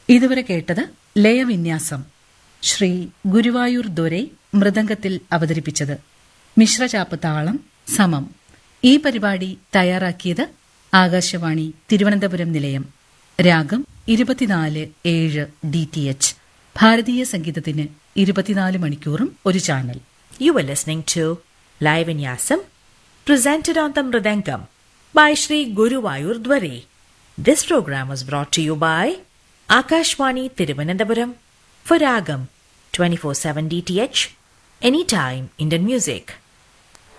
ഇതുവരെ കേട്ടത് ലയവിന്യാസം ശ്രീ ഗുരുവായൂർ ദൊരൈ മൃദംഗത്തിൽ അവതരിപ്പിച്ചത് മിശ്രചാപ്പ് താളം സമം ഈ പരിപാടി തയ്യാറാക്കിയത് ആകാശവാണി തിരുവനന്തപുരം നിലയം രാഗം ഇരുപത്തിനാല് ഏഴ് ഡി ടി എച്ച് ഭാരതീയ സംഗീതത്തിന് ഇരുപത്തിനാല് മണിക്കൂറും ഒരു channel You were listening to Live in Yasam, presented on the Mridangam by Sri Guruvayur Dware. This program was brought to you by Akashwani Tiruvananthapuram for Ragam 24/7 DTH, anytime Indian music.